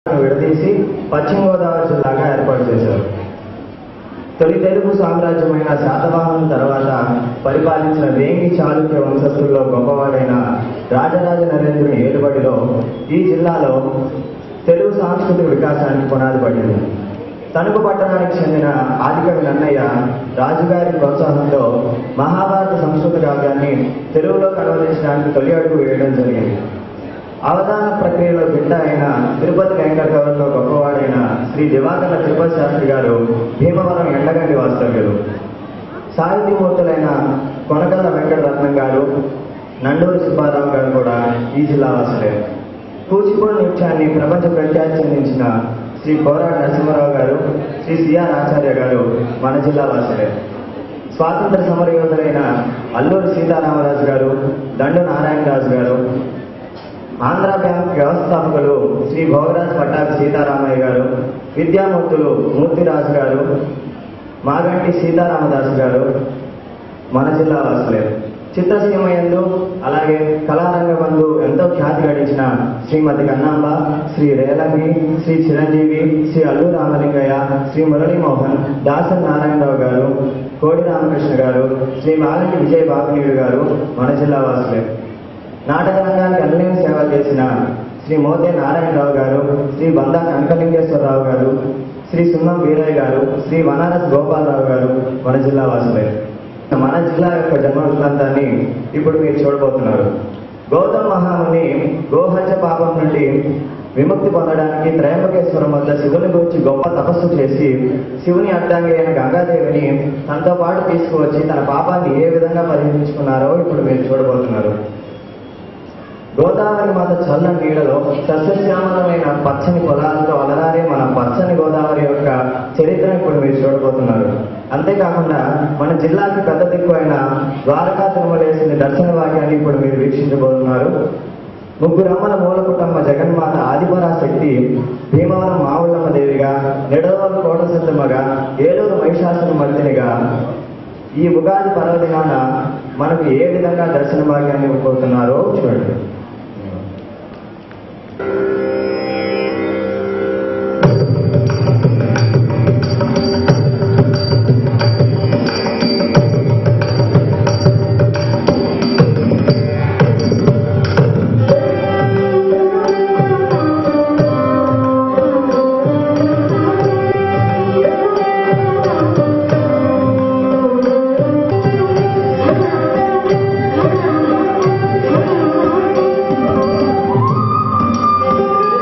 విడదీసి పశ్చిమ గోదావరి జిల్లాగా ఏర్పాటు చేశారు తొలి తెలుగు సామ్రాజ్యమైన శాతవాహనం తర్వాత పరిపాలించిన వేంగి చాళుక్య వంశస్థుల్లో గొప్పవాడైన రాజరాజ నరేంద్రుని ఏలుబడిలో ఈ జిల్లాలో తెలుగు సాంస్కృతిక వికాసానికి పునాది పడింది తణుకు పట్టణానికి చెందిన ఆదికవి నన్నయ్య రాజుగారి ప్రోత్సాహంతో మహాభారత సంస్కృత కావ్యాన్ని తెలుగులోకి అనువదించడానికి తొలి అడుగు వేయడం జరిగింది అవధాన ప్రక్రియలో బిడ్డ అయిన తిరుపతి వెంకటగౌరలో గొప్పవాడైన శ్రీ దివాకర తిరుపతి శాస్త్రి గారు భీమవరం ఎండగండి వాస్తవ్యులు సాహితీమూర్తులైన కొనకల్ల వెంకటరత్నం గారు నండూరి సుబ్బారావు గారు కూడా ఈ జిల్లా వాసులే కూచిపూడి నృత్యాన్ని ప్రపంచ ప్రఖ్యాతి చెందించిన శ్రీ కోరాడు నరసింహారావు గారు శ్రీ సిఆర్ ఆచార్య గారు మన జిల్లా వాసులే స్వాతంత్ర సమరయోధులైన అల్లూరి సీతారామరాజు గారు దండు నారాయణరాజు గారు ఆంధ్ర బ్యాంక్ వ్యవస్థాపకులు శ్రీ భోగరాజ్ పట్టాభి సీతారామయ్య గారు విద్యామూర్తులు మూర్తిరాజు గారు మాగంటి సీతారామదాసు గారు మన జిల్లా వాసులే చిత్రసీమయందు అలాగే కళారంగ బంధు ఎంతో ఖ్యాతి గడించిన శ్రీమతి కన్నాంబ శ్రీ రేలంగి శ్రీ చిరంజీవి శ్రీ అల్లు రామలింగయ్య శ్రీ మురళీమోహన్ దాసన్ నారాయణరావు గారు కోడి రామకృష్ణ గారు శ్రీ మాగంటి విజయ బాబునీయుడు గారు మన జిల్లా వాసులే నాటక రంగానికి అన్యం సేవ చేసిన శ్రీ మోతే నారాయణరావు గారు శ్రీ బందా కనకలింగేశ్వరరావు గారు శ్రీ సున్నం వీరయ్య గారు శ్రీ వనారస్ గోపాలరావు గారు మన జిల్లా వాసులే మన జిల్లా యొక్క జన్మ వృత్తాంతాన్ని ఇప్పుడు మీరు చూడబోతున్నారు గౌతమ్ మహాముని గోహత్య పాపం నుండి విముక్తి పొందడానికి త్రయంబకేశ్వరం వద్ద శివుని గురించి గొప్ప తపస్సు చేసి శివుని అడ్డాంగి అయిన గంగాదేవిని తనతో పాటు తీసుకువచ్చి తన పాపాన్ని ఏ విధంగా పరిహరించుకున్నారో ఇప్పుడు మీరు చూడబోతున్నారు గోదావరి మాత చల్లని నీడలో సస్యశ్యామలమైన పచ్చని పొలాలతో అలరారే మన పచ్చని గోదావరి యొక్క చరిత్ర ఇప్పుడు మీరు చూడబోతున్నారు అంతేకాకుండా మన జిల్లాకి పెద్ద దిక్కు అయిన ద్వారకా తిరుమలేసిన దర్శన వాక్యాన్ని ఇప్పుడు మీరు వీక్షించబోతున్నారు ముగ్గురమ్మల మూల కుటుంబ జగన్మాత ఆదిపరాశక్తి భీమవరం మావుళ్ళమ్మ దేవిగా నిడదవరం కోట సిద్ధమ్మగా ఏలూరు మహిషాసుర మర్దినిగా ఈ ఉగాది పర్వదినాన మనకు ఏ విధంగా దర్శన భాగ్యాన్ని ఇవ్వబోతున్నారో చూడండి Thank you.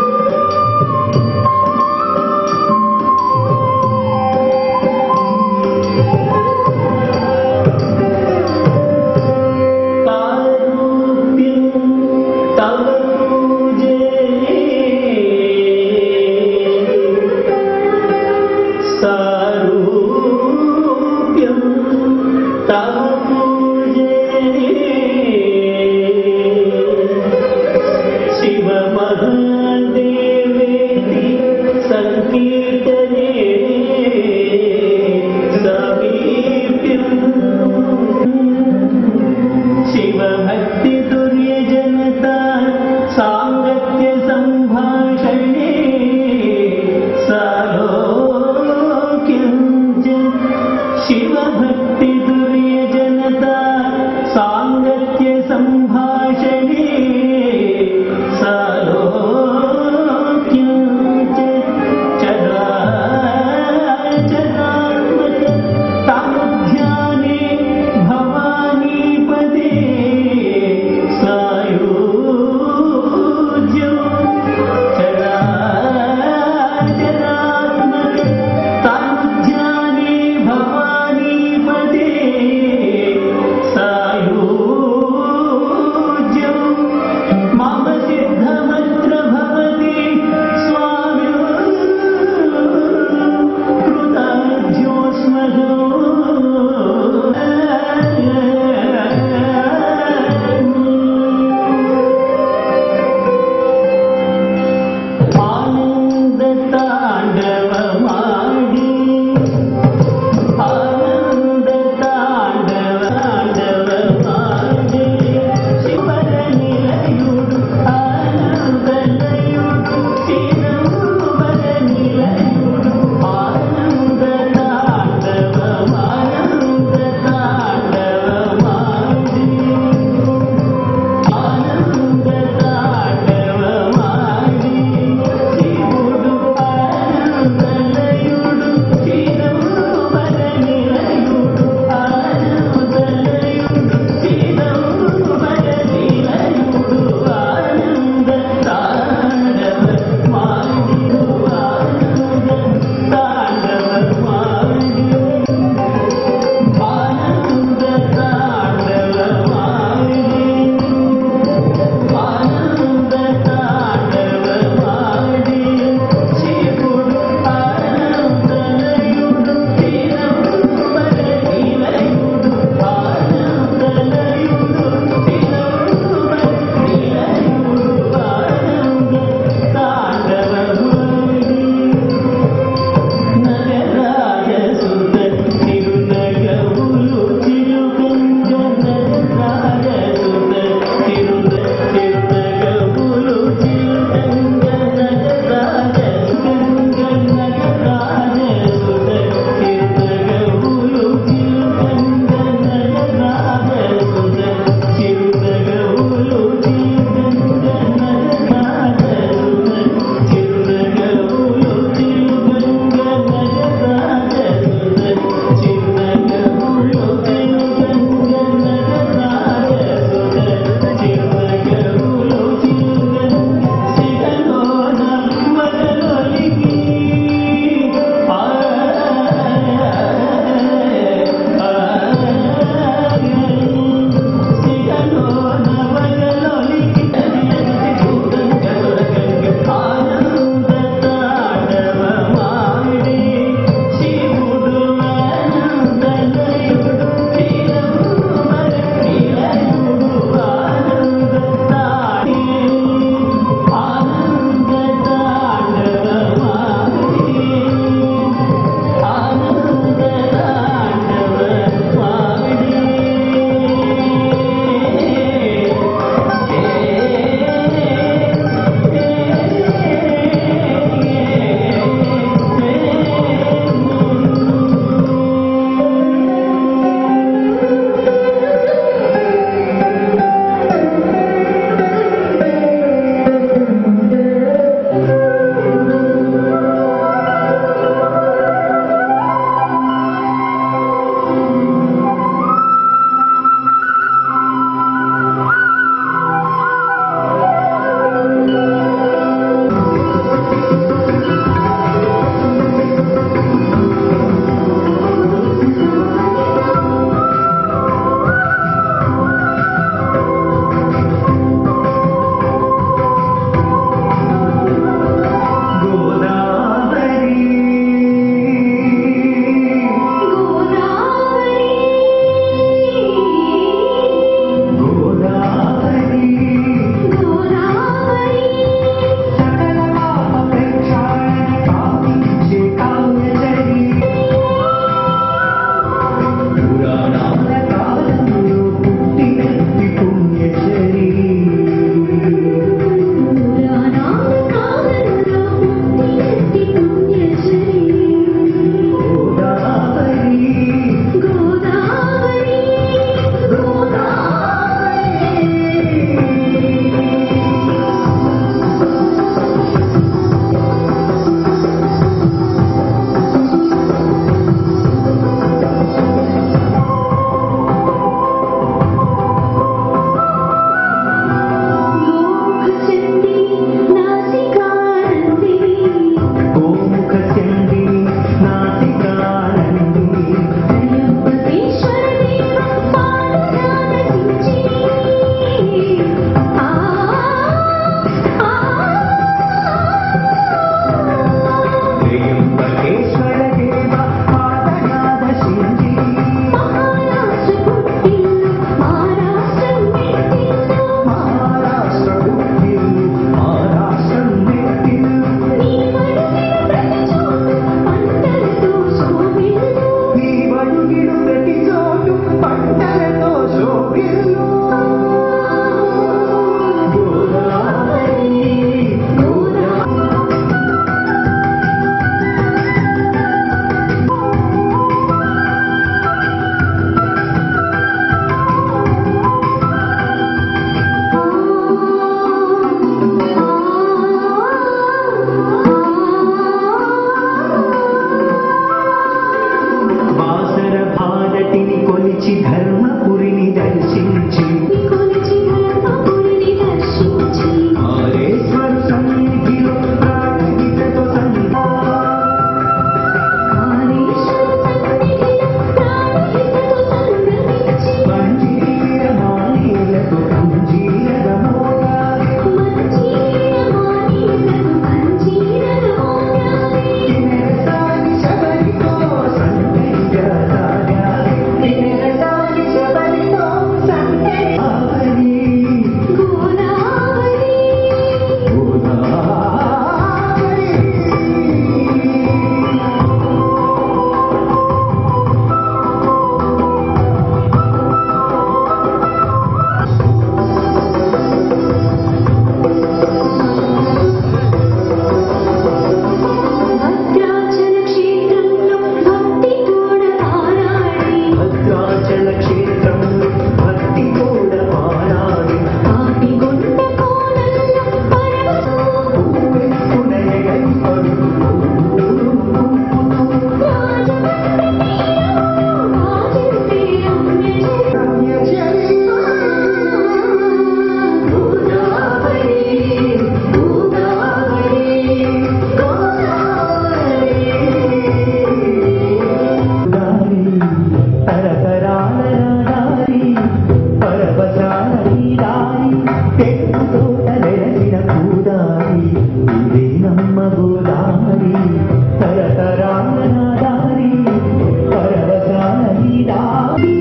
దారి తరతరాల నా దారి పరవశాల నీ దారి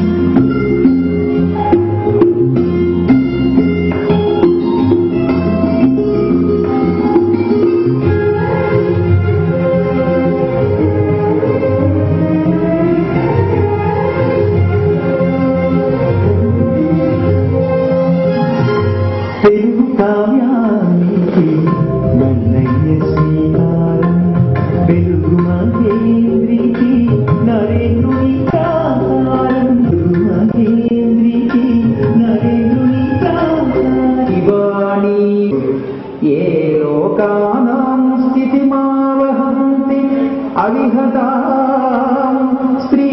తెలుగు కావ్యానికి నన్నయ్య శ్రీకారం వెలుగు మహేంద్రికి నరేంద్రుని కారం వెలుగు మహేంద్రికి నరేంద్రుని కారివాణి ఏ లోకానాం స్థితిమావహంతి అవిహతా స్త్రీ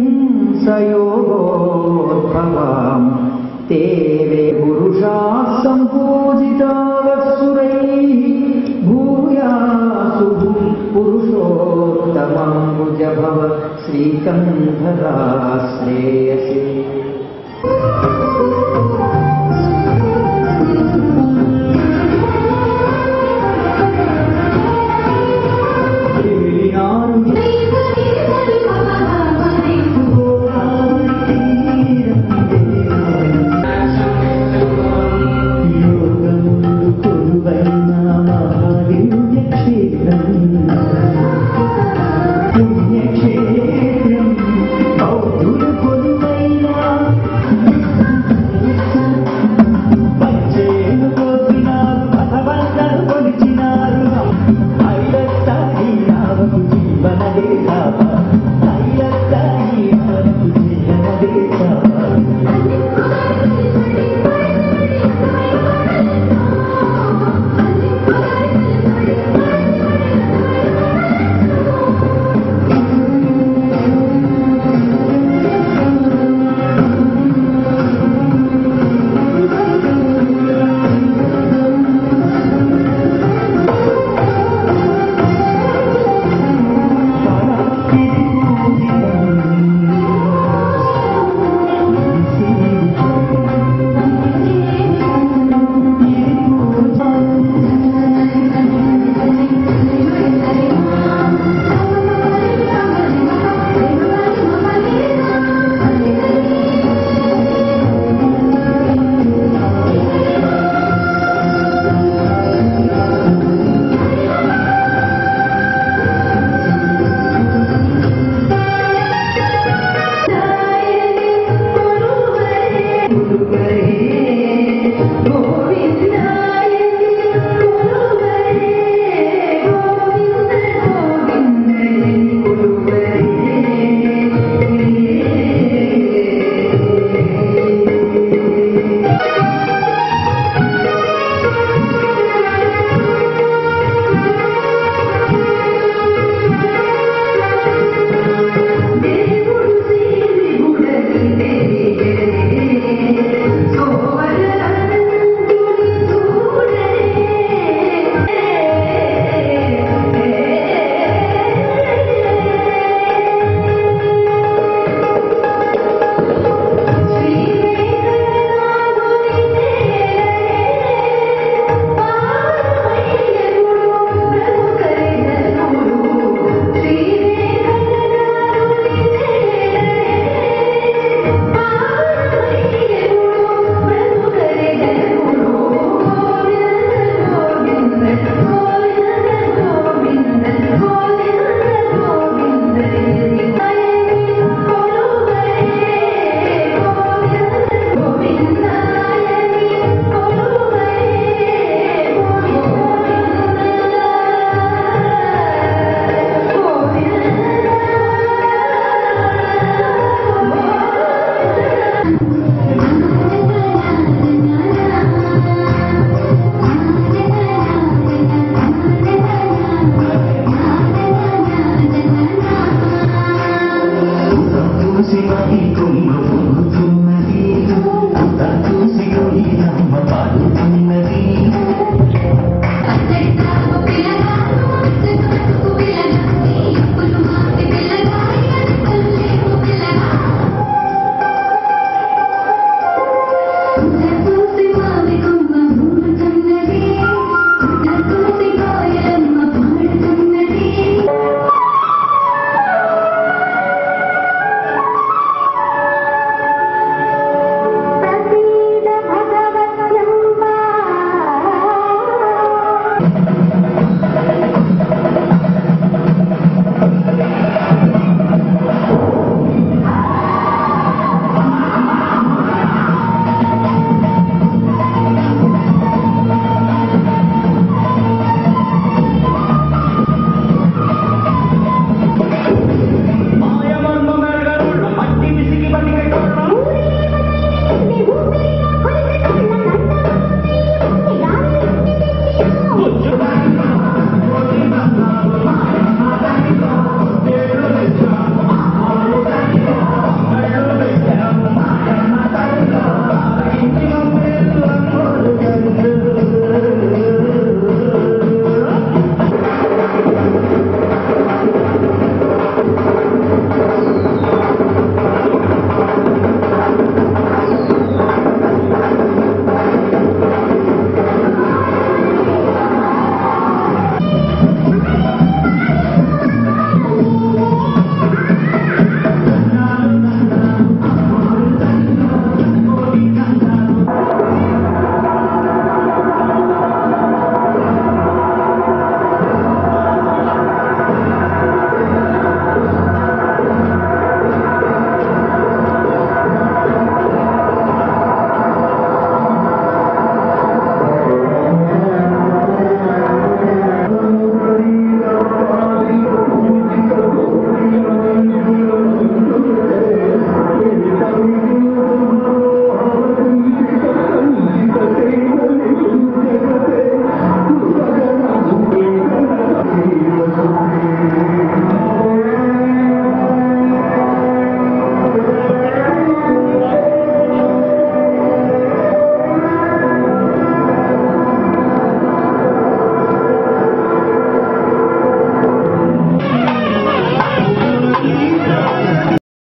పుంసయోగోద్భవాం ते वे पुरुषाः सम्पूजिता वत्सुरैः भूयासु पुरुषोत्तमाम्बुज भव श्रीकन्धरा श्रेयसे సుఖీ